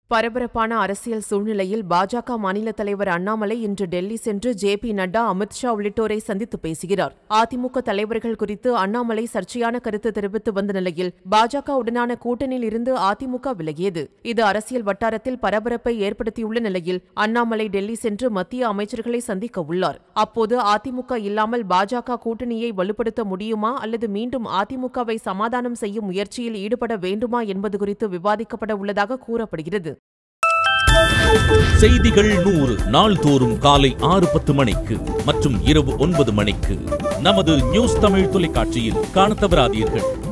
பரபரப்பான அரசியல் சூழ்நிலையில் பாஜக மாநில தலைவர் அண்ணாமலை இன்று டெல்லி சென்று ஜே பி நட்டா அமித்ஷா உள்ளிட்டோரை சந்தித்து பேசுகிறார் அதிமுக தலைவர்கள் குறித்து அண்ணாமலை சர்ச்சையான கருத்து தெரிவித்து வந்த நிலையில் பாஜகவுடனான கூட்டணியில் இருந்து அதிமுக விலகியது இது அரசியல் வட்டாரத்தில் பரபரப்பை ஏற்படுத்தியுள்ள நிலையில் அண்ணாமலை டெல்லி சென்று மத்திய அமைச்சர்களை சந்திக்க உள்ளார் அப்போது அதிமுக இல்லாமல் பாஜக கூட்டணியை வலுப்படுத்த முடியுமா அல்லது மீண்டும் அதிமுகவை சமாதானம் செய்யும் முயற்சியில் ஈடுபட வேண்டுமா என்பது குறித்து விவாதிக்கப்பட உள்ளதாக கூறப்படுகிறது செய்திகள் நூறு நாள்தோறும் காலை ஆறு பத்து மணிக்கு மற்றும் இரவு ஒன்பது மணிக்கு நமது நியூஸ் தமிழ் தொலைக்காட்சியில் காணத் தவறாதீர்கள்